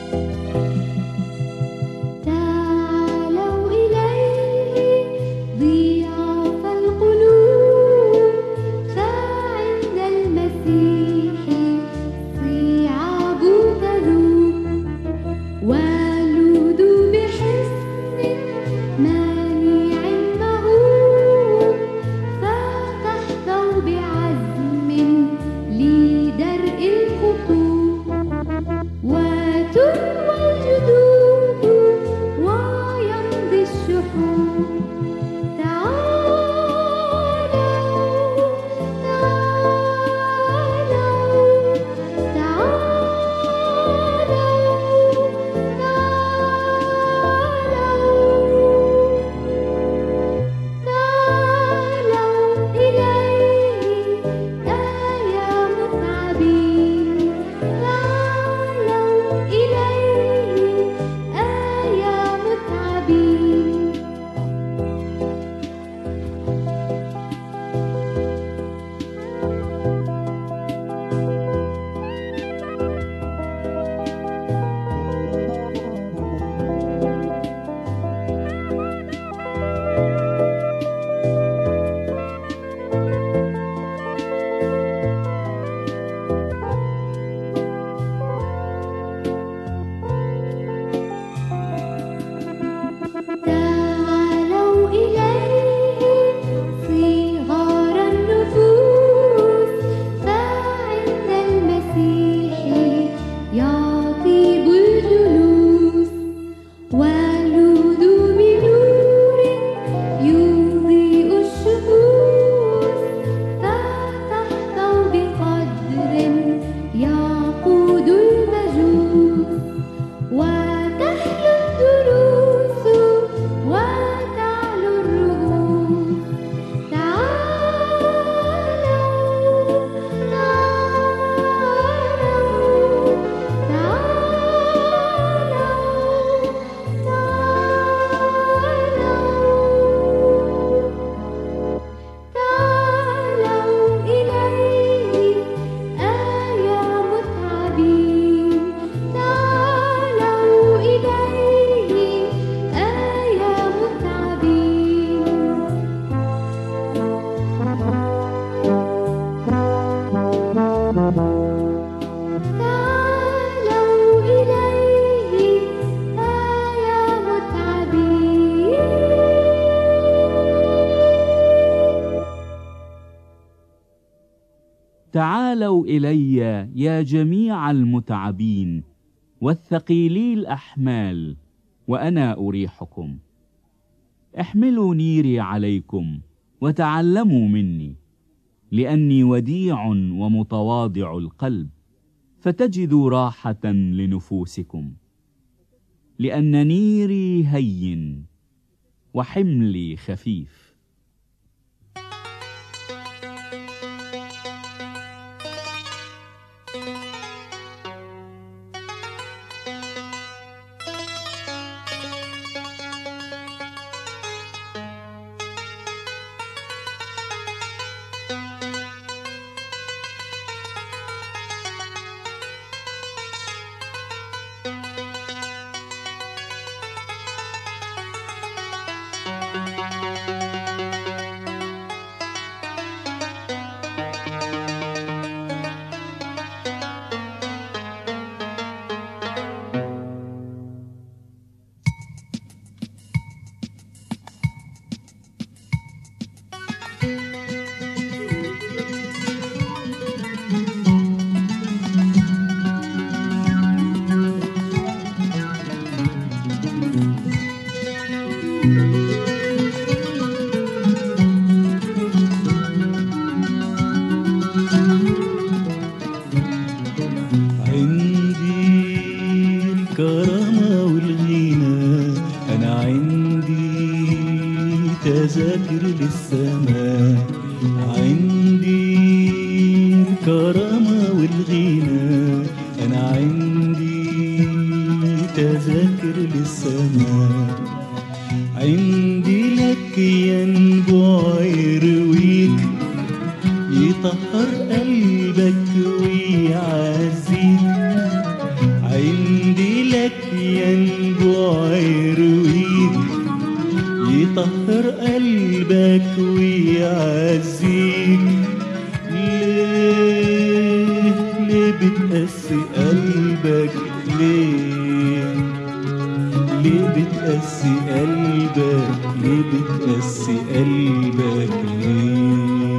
تعالوا إليه ضياف القلوب فعند المسيح صيعاب تذوب ولودوا بحسن مانع مهوب فتحظوا بعزم لدرء الخطوب وتروى الجدود ويمضي الشحوب تعالوا تعالوا تعالوا تعالوا تعالوا إليه يا متعبين تعالوا إليه يا متعبين تعالوا إليه صغار النفوس فعند المسيح يطيب الجلوس ولودوا بنور يضيء الشموس فتحظوا بقدر يقود المجوس وتحلو الدروس وتعلو الرؤوس تعالوا تعالوا تعالوا تعالوا إليه يا متعبين تعالوا إليه يا متعبين تعالوا إليه يا متعبين تعالوا الي يا جميع المتعبين والثقيلي الاحمال وانا اريحكم احملوا نيري عليكم وتعلموا مني لاني وديع ومتواضع القلب فتجدوا راحه لنفوسكم لان نيري هين وحملي خفيف تذاكر للسماء عندي الكرامة والغنى أنا عندي تذاكر للسماء عندي لك ينبوع يرويك يطهر قلبك ويعزيك عندي لك يحبك ويعزيك ليه ليه بتقسي قلبك ليه ليه بتقسي قلبك ليه بتقسي قلبك ليه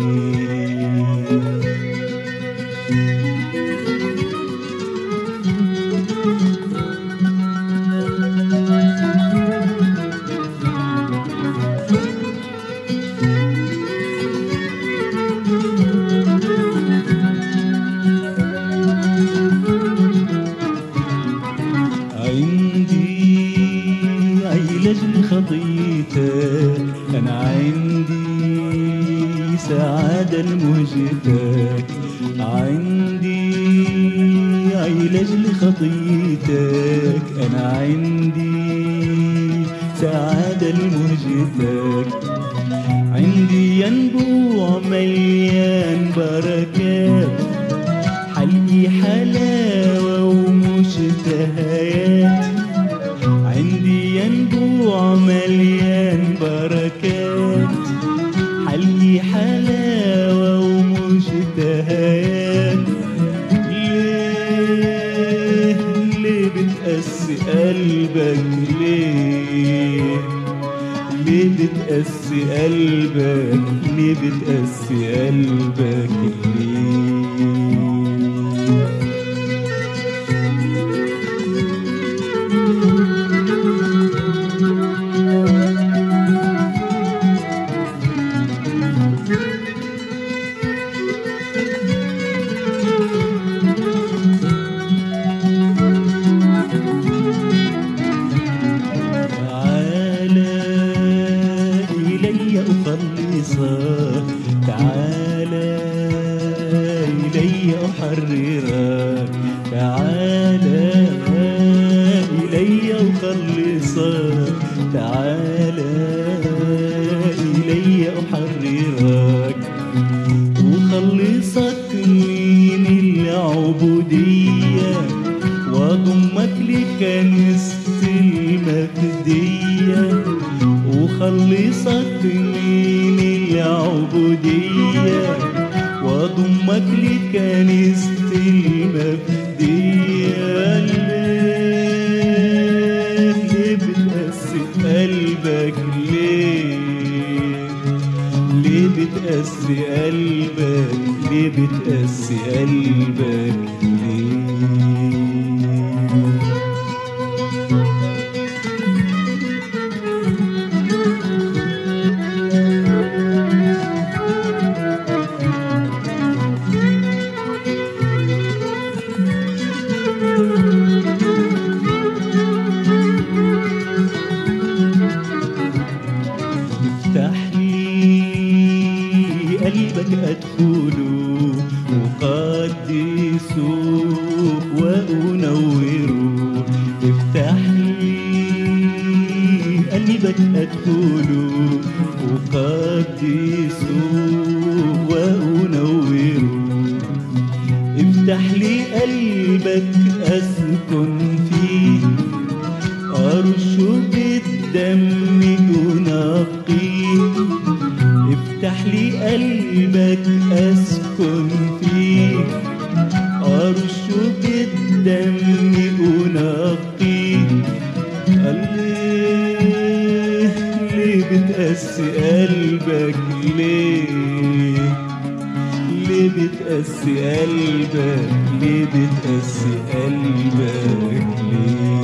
عندي علاج لخطيتك أنا عندي سعادة لمهجتك عندي علاج لخطيتك أنا عندي سعادة لمهجتك عندي ينبوع مليان بركات حلقي حلاوة ومشتهيات عندي ينبوع مليان بركات حلقي حلاوة ومشتهيات ليه ليه بتقسي قلبك ليه ليه بتقسي قلبك ليه بتقسي قلبك ليه تعالى إلي أخلصك تعالى إلي أحررك تعالى إلي أخلصك تعالى إلي أحررك وخلصك من العبودية وضمك لكنيسة المفدية وخلصك من العبودية وضمك لكنيسة المفدية ليه ليه بتقسي قلبك ليه ليه بتقسي قلبك ليه بتقسي قلبك ليه افتح لي قلبك ادخله وقدسه وانوره افتح لي قلبك ادخله وقدسه وانوره افتح لي قلبك اسكن فيه أرشه بالدم ينقيه افتح لي قلبك أسكن فيه أرشه بالدم ينقيه قال ليه ليه بتقسي قلبك ليه ليه بتقسي قلبك ليه بتقسي قلبك ليه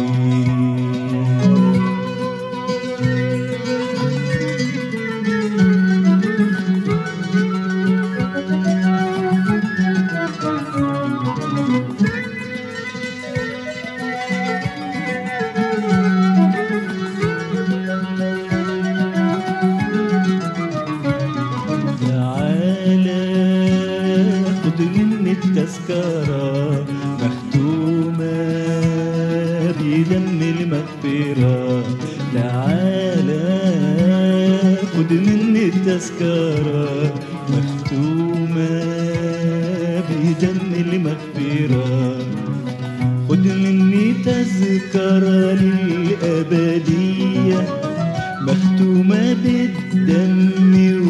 تعالى خد مني التذكرة مختومة بدم المغفرة تعالى خد مني التذكرة مختومة بدم المغفرة خد مني تذكرة للأبدية مختومة بالدم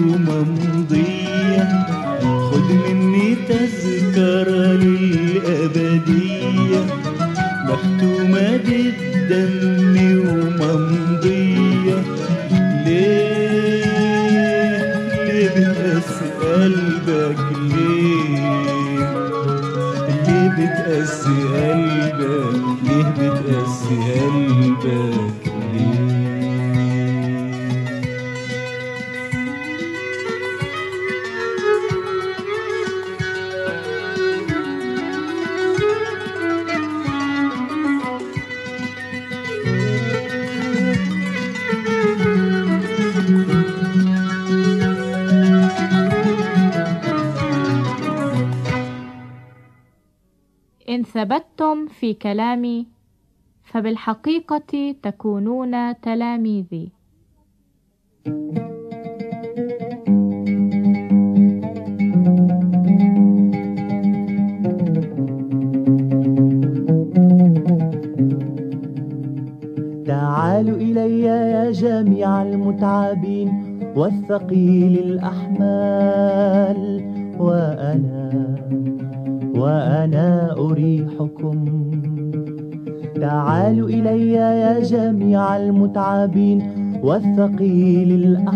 دمي وممضية ليه ليه بتقسي قلبك ليه ليه بتقسي قلبك ليه بتقسي قلبك ليه إن ثبتتم في كلامي فبالحقيقة تكونون تلاميذي تعالوا إلي يا جميع المتعبين والثقيل الأحمال وأنا وأنا أريحكم تعالوا إلي يا جميع المتعبين والثقيل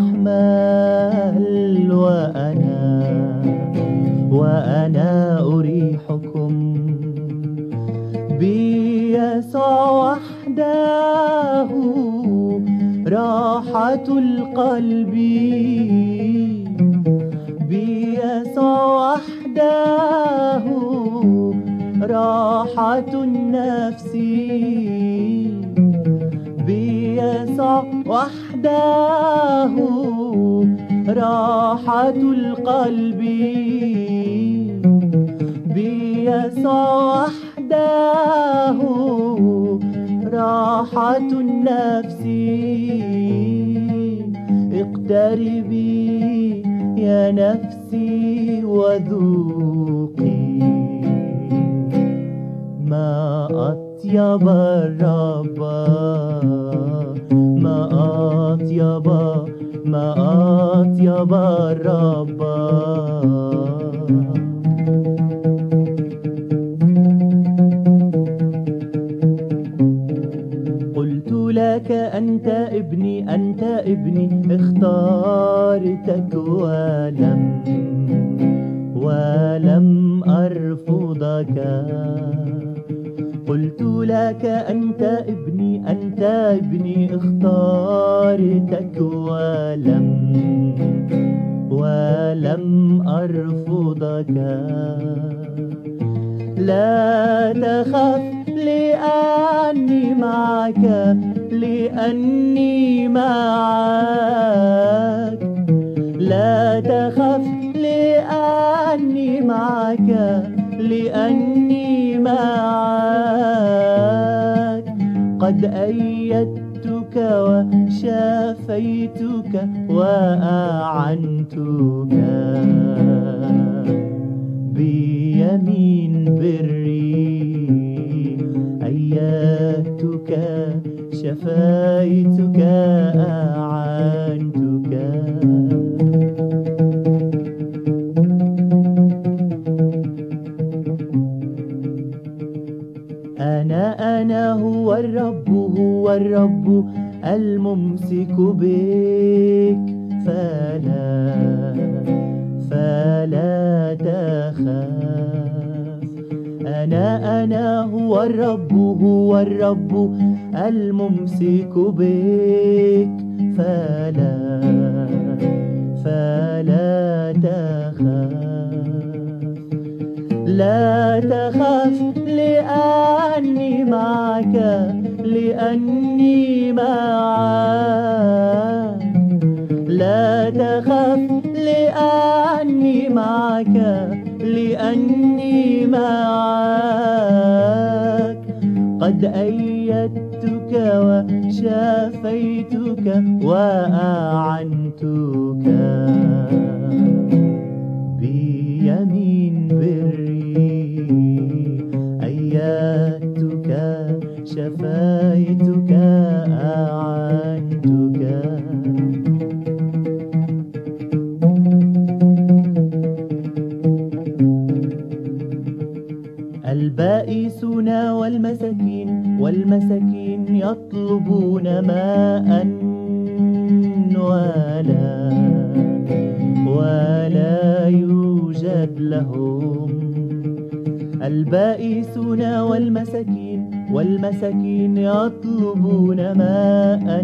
الأحمال وأنا وأنا أريحكم بيسوع وحده راحة القلب بيسوع وحده راحة النفس بيسوع وحده راحة القلب بيسوع وحده راحة النفس اقتربي يا نفسي وذوقي ما أطيب الرب ما أطيب ما أطيب الرب قلت لك أنت ابني أنت ابني اختارتك ولم ولم أرفضك قلت لك أنت ابني أنت ابني اختارتك ولم ولم أرفضك لا تخف لأني معك لأني معك لا تخف لأني معك لأني معك قد أيدتك وشافيتك وأعنتك بيمين بري أيدتك شفيتك أعنتك أنا أنا هو الرب هو الرب الممسك بك فلا فلا تخاف أنا أنا هو الرب هو الرب الممسك بك فلا فلا تخاف لا تخف لأني معك لأني معك لا تخف لأني معك لأني معك قد أيدتك وشافيتك وأعنتك بيمين بري أيدتك شفيتك أعنتك البائسون والمساكين والمساكين يطلبون يطلبون ماء ولا ولا يوجد لهم البائسون والمساكين والمساكين يطلبون ماء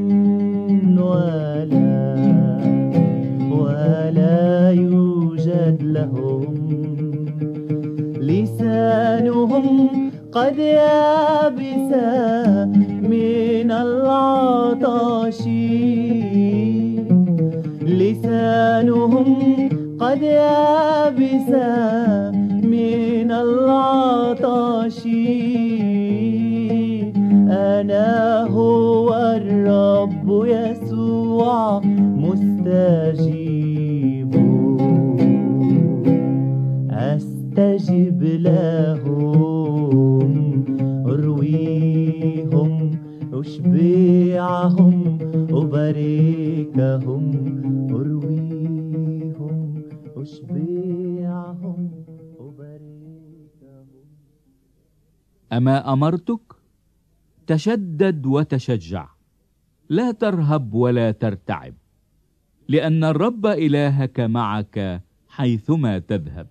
ولا ولا يوجد لهم لسانهم قد يابس من العطش لسانهم قد يابس من العطش أنا هو الرب يسوع مستجيب أستجب لهم أرويهم أشبعهم أباركهم أرويهم أشبعهم أباركهم أما أمرتك تشدد وتشجع لا ترهب ولا ترتعب لأن الرب إلهك معك حيثما تذهب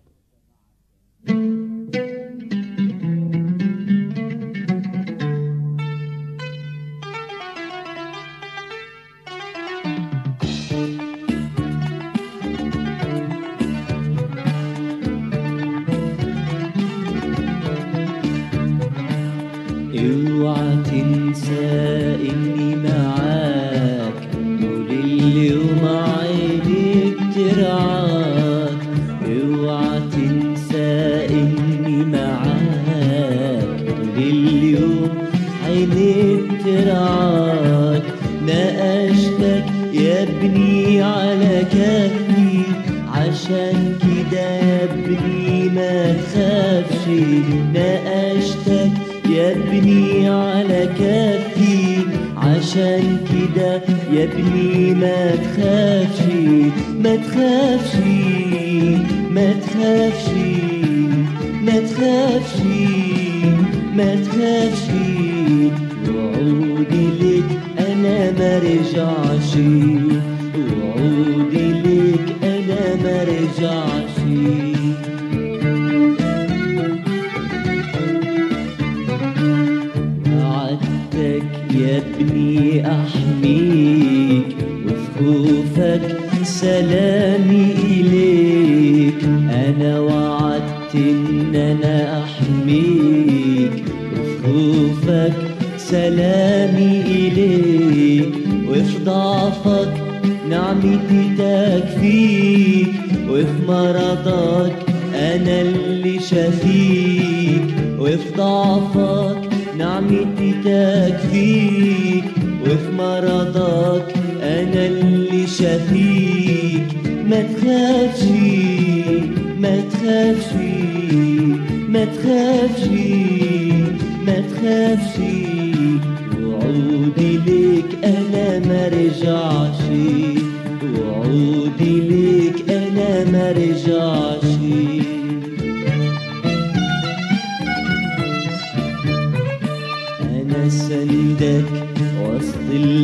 اوعى تنسى اني معاك طول اليوم عينيك ترعاك اوعى تنسى اني معاك طول اليوم عينيك ترعاك ناقشتك يا ابني على كفي عشان كده يا ابني ما تخافش ناقشتك يا ابني على كفي عشان كده يا ابني ما تخافش ما تخافش ما تخافش ما تخافش ما تخافش وعودي لك انا ما رجعش وعودي لك انا ما رجعش وعدتك يا ابني احميك وفي خوفك سلامي اليك انا وعدت ان انا احميك وفي خوفك سلامي اليك وفي ضعفك نعمتي تكفيك وفي مرضك انا اللي شفيك وفي ضعفك نعمتي تكفيك وفي مرضك انا اللي شفيك ما تخافش ما تخافش ما تخافش ما تخافش وعودي ليك انا ما رجعش وعودي ليك انا ما رجعش أنا سندك وسط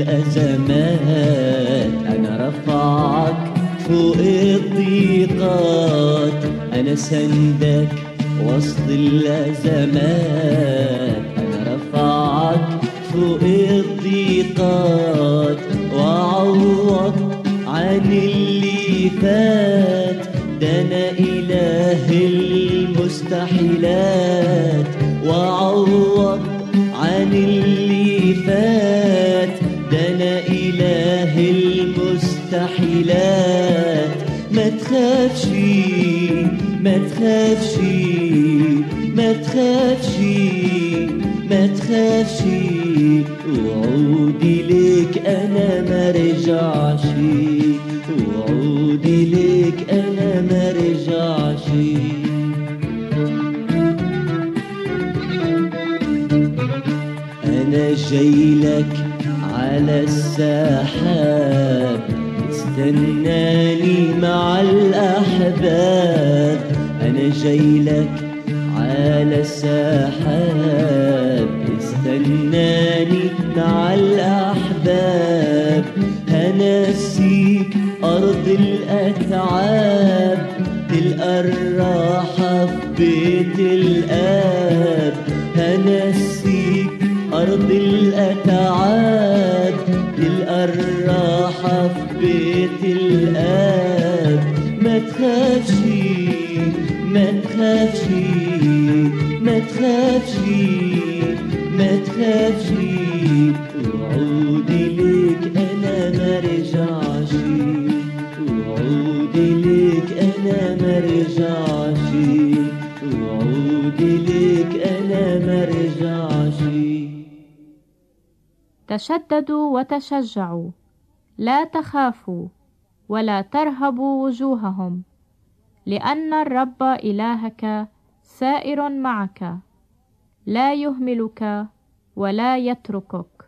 الأزمات أنا رفعك فوق الضيقات أنا سندك وسط الأزمات أنا رفعك فوق الضيقات وأعوض عن اللي فات ده أنا إله المستحيلات وأعوض عن اللي فات ده أنا إله المستحيلات ما تخافش ما تخافش ما تخافش ما تخافش وعودي ليك أنا ما رجعش وعودي ليك أنا ما رجعش أنا جاي لك على السحاب استناني مع الأحباب أنا جاي لك على السحاب استناني استناني مع الأحباب هنسيك أرض الأتعاب تلقى الراحة في بيت الآب هنسيك أرض الأتعاب تلقى الراحة في بيت الآب ما تخافش ما تخافش ما تخافش ما تخافش وعودي ليك أنا ما رجعش وعودي ليك أنا ما رجعش وعودي ليك أنا ما رجعش تشددوا وتشجعوا لا تخافوا ولا ترهبوا وجوههم لان الرب الهك سائر معك لا يهملك ولا يتركك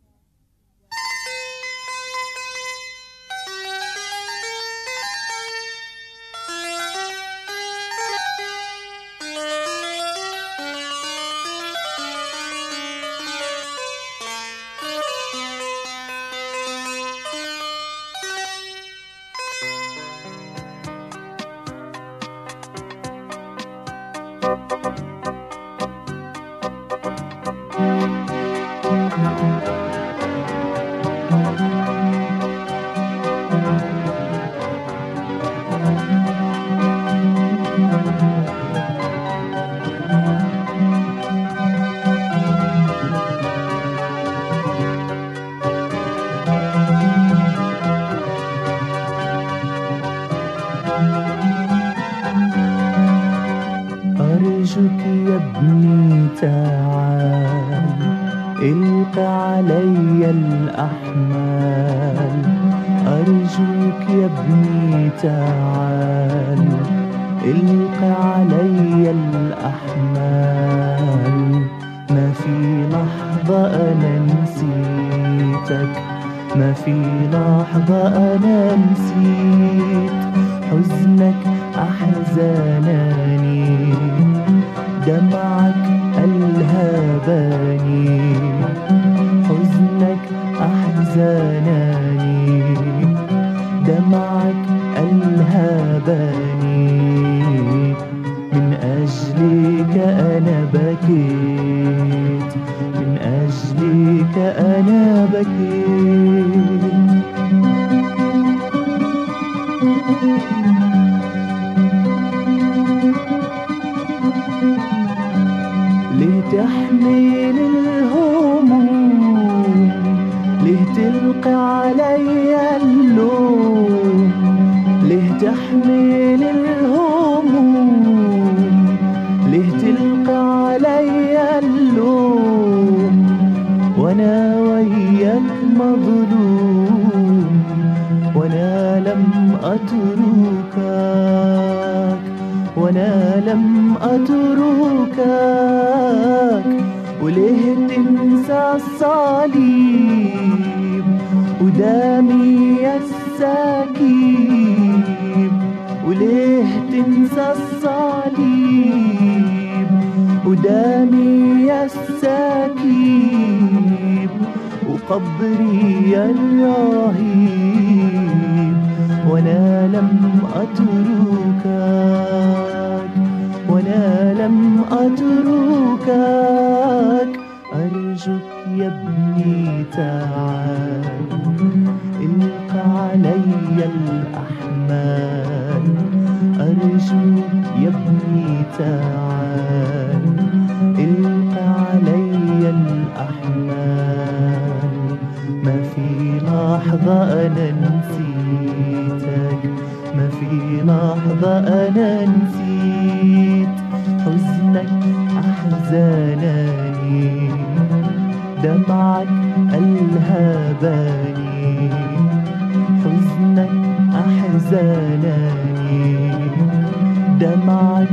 أرجوك يا ابني تعال الق علي الأحمال أرجوك يا ابني تعال الق علي الأحمال ما في لحظة أنا نسيتك ما في لحظة أنا نسيت حزنك أحزانني دمعك ألهبني حزنك أحزانني دمعك ألهبني من أجلك أنا بكيت من أجلك أنا بكيت لتحمل الهموم ليه تلقي علي اللوم ليه تحمل الهموم ليه تلقي علي اللوم وانا وياك مظلوم وانا لم اتركك وانا لم اتركك وليه تنسى الصليب ودمي السكيب وليه تنسى الصليب ودمي السكيب وقبري الرهيب وانا لم اتركك وانا لم اتركك ارجوك يا ابني تعال الق علي الاحمال ارجوك يا ابني تعال الق علي الاحمال ما في لحظة أنا نسيتك ما في لحظة أنا نسيت حزنك أحزانني دمعك ألهبني حزنك أحزانني دمعك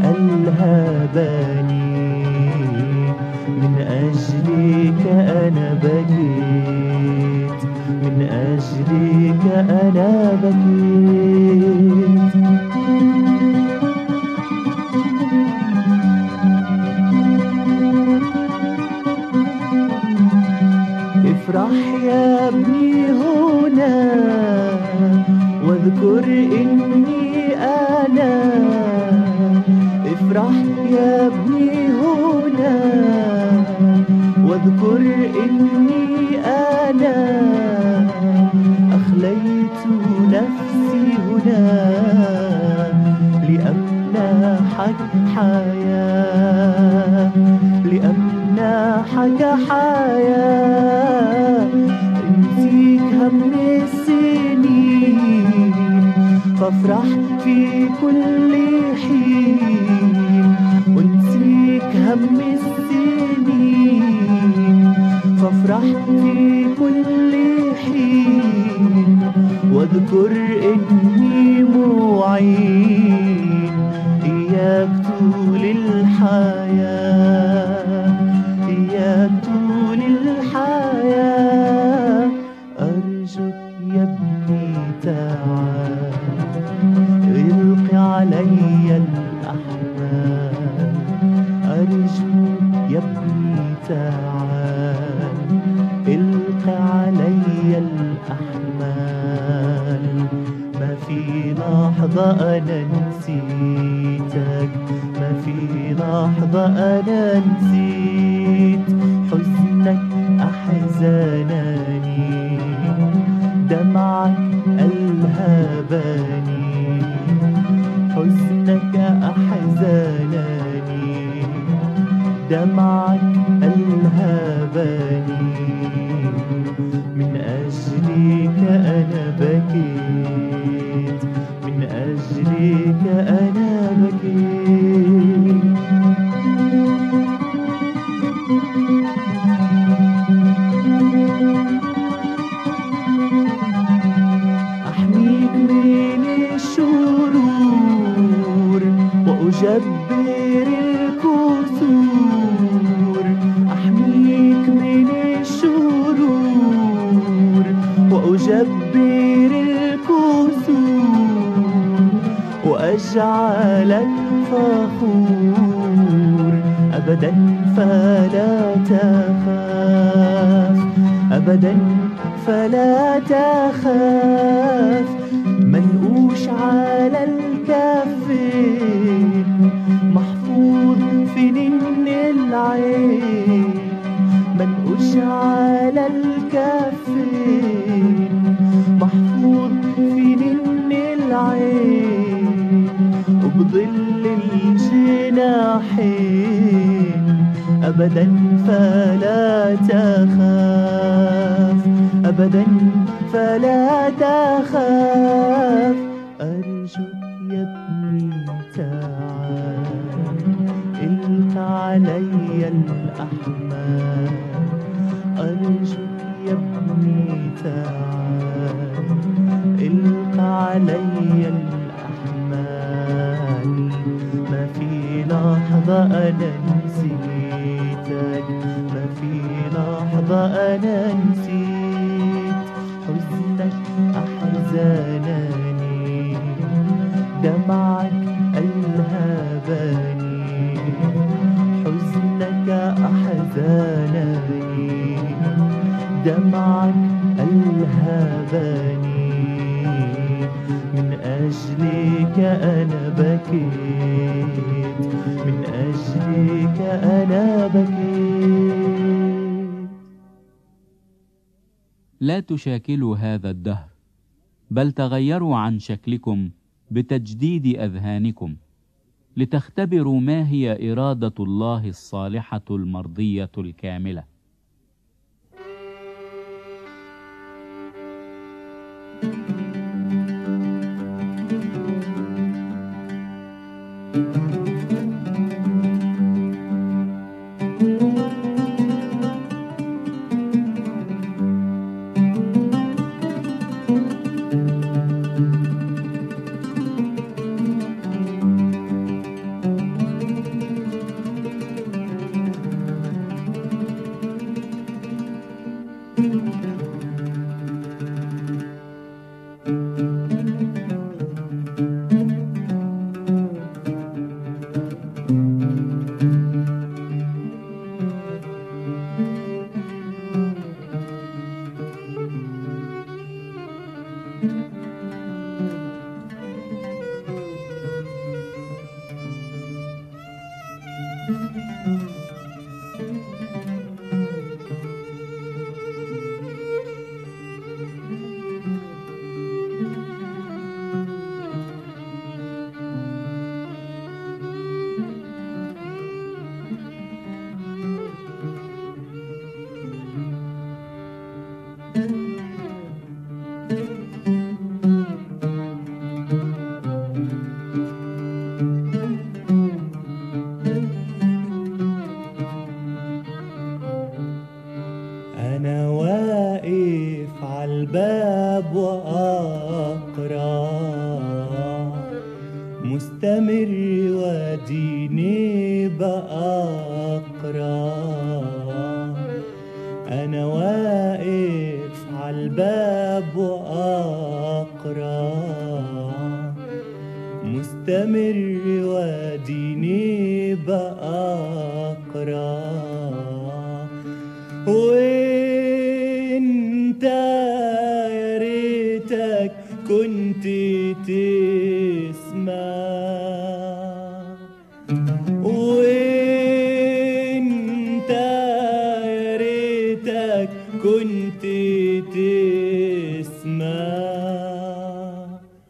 ألهبني من أجلك أنا بكيت من أجلك أنا بكيت فافرح يا ابني هنا واذكر اني انا افرح يا ابني هنا واذكر اني انا اخليت نفسي هنا لامنحك حياه لامنحك حياه انسيك هم السنين فافرح في كل حين وانسيك هم السنين فافرح في كل حين واذكر اني معين اياك طول الحياه اياك طول الحياه ارجوك يا ابني تعال القي علي الاحمال ارجوك يا ابني تعال القي علي الاحمال ما في لحظه انا نسيتك ما في لحظه انا نسيت حزنك احزانني دمعك الهباني حزنك احزانني دمعك الهباني من اجلك انا بكيت من اجلك انا بكيت أحميك من الشرور وأجبر الكسور أحميك من الشرور وأجبر الكسور وأجعلك فخور أبدا فلا تخاف أبدا فلا تخاف منقوش على الكفين محفوظ في نن العين منقوش على الكفين محفوظ في نن العين وبظل الجناحين أبدا فلا تخاف أبدا فلا تخاف أرجوك يا ابني تعال الق علي الأحمال أرجوك يا ابني تعال الق علي الأحمال ما في لحظة أنا نسيتك ما في لحظة أنا نسيت حزنك أحزانني دمعك الهباني حزنك أحزانني دمعك الهباني من أجلك أنا بكيت من أجلك أنا بكيت لا تشاكلوا هذا الدهر بل تغيروا عن شكلكم بتجديد اذهانكم لتختبروا ما هي اراده الله الصالحه المرضيه الكامله واقف عالباب وأقرع مستمر وديني بأقرع أنا واقف عالباب وأقرع مستمر وديني بأقرع وانت يا ريتك كنت تسمع وانت يا ريتك كنت تسمع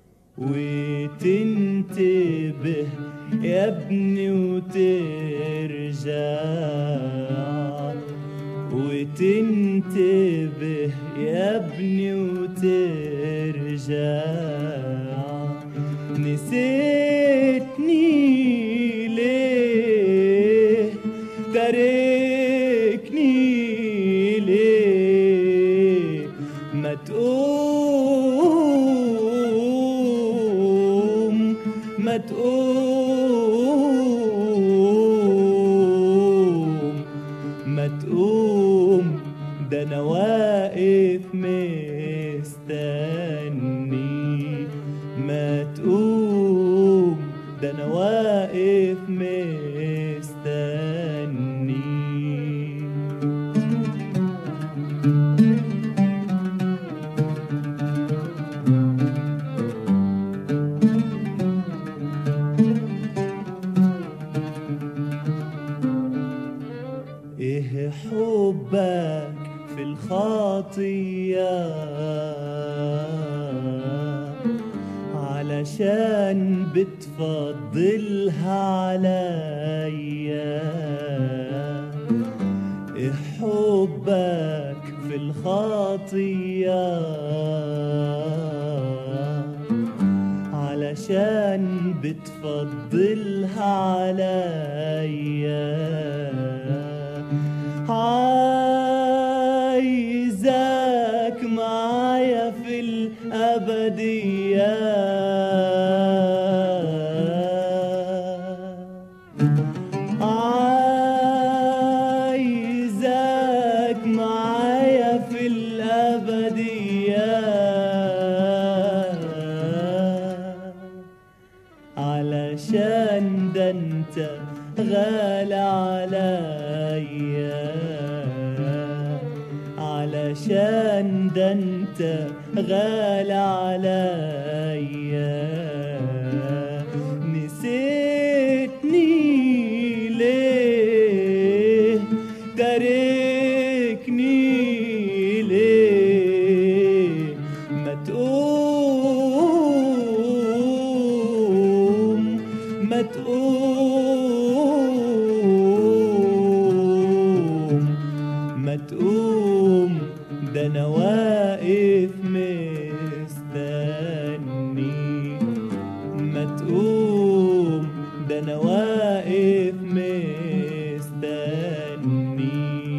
وتنتبه يا ابني وترجع وتنتبه يا ابني وترجع نسيتني ليه تاركني ليه ما تقوم ما تقوم ما تقوم ده انا واقف مستني ما تقوم ده انا واقف مستني ايه حبك في الخطية علشان بتفضلها عليا ايه حبك في الخطية علشان بتفضلها عليا عايزك معايا في الأبدية عايزك معايا في الأبدية علشان ده انت غالي عليا علشان ده انت غالي عليا نسيتني ليه تاركني ليه ما تقوم ما تقوم ما تقوم ده انا واقف مستني ما تقوم ده انا واقف مستني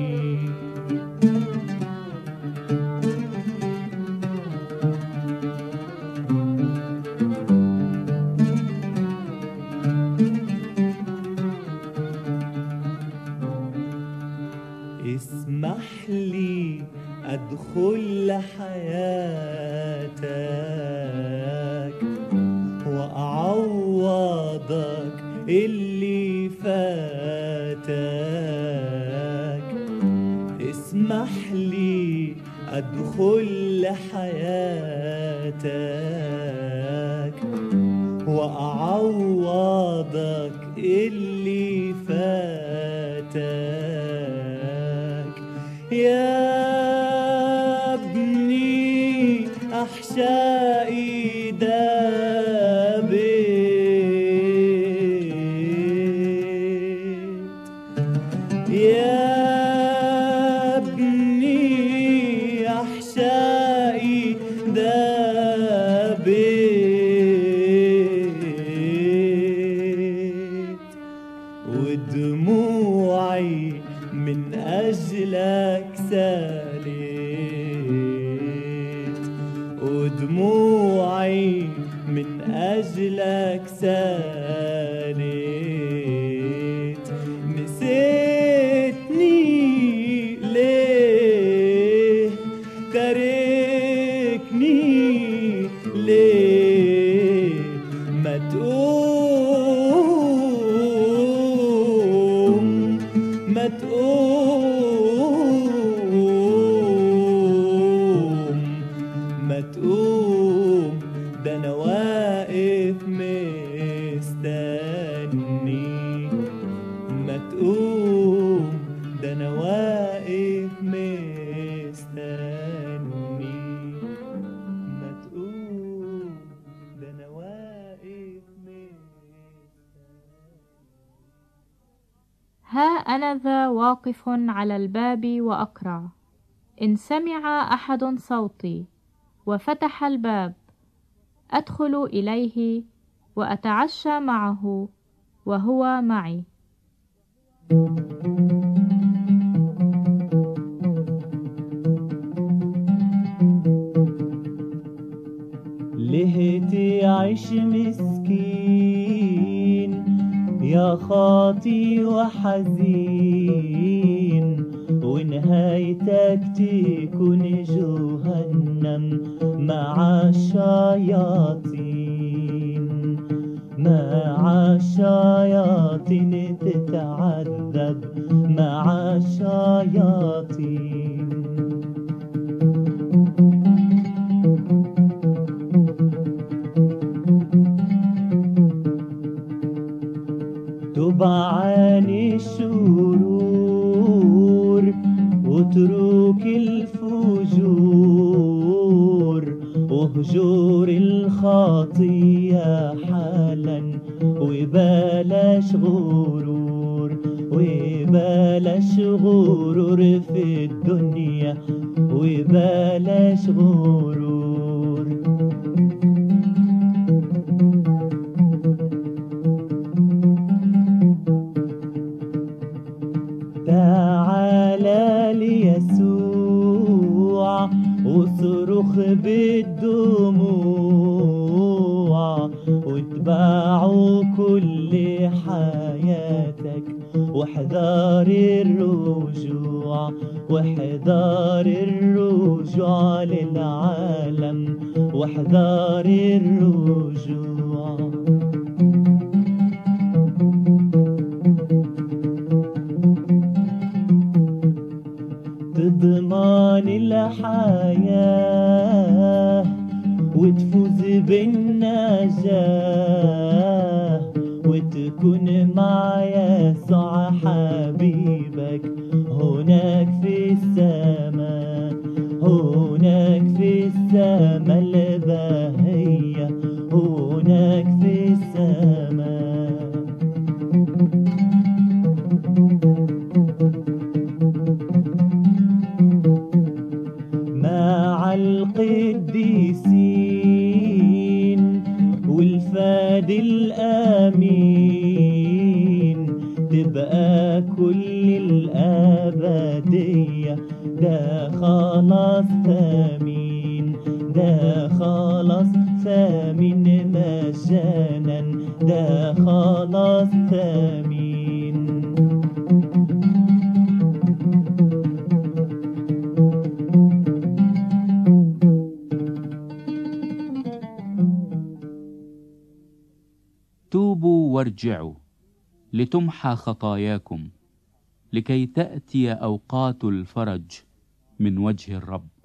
اسمح لي ادخل حياتك واعوضك اللي فاتك اسمح لي ادخل حياتك واعوضك اللي فاتك يا ابني احشائي دابت يا ابني احشائي دابت ودموعي من أجلك سالت انك سالت نسيتني ليه تاركني ليه ما تقوم ما تقوم ما تقوم ده انا واقف مستني ما تقوم ده انا واقف مستني ما تقوم ده انا واقف مستني ها أنا ذا واقف على الباب وأقرع إن سمع أحد صوتي وفتح الباب أدخل إليه وأتعشى معه وهو معي ليه تعيش مسكين يا خاطي وحزين ونهايتك تكون جهنم مع الشياطين مع الشياطين تتعذب مع الشياطين تب عن الشرور واترك الفجور واهجر الخطية حالا وبلاش غرور وبلاش غرور في الدنيا وبلاش غرور تعالى ليسوع واصرخ بالدموع واتبعوا كل حياتك واحذر الرجوع واحذر الرجوع للعالم واحذر الرجوع تضمن الحياة وتفوز بالنجاة وتكون مع يسوع حبيبك هناك في السماء هناك في السماء البهية هناك في السماء مع القديسين والفاد الامين تبقى كل الابديه ده خلاص ثمين ده خلاص ثمين مجانا ده خلاص ثمين توبوا وارجعوا لتمحى خطاياكم لكي تأتي أوقات الفرج من وجه الرب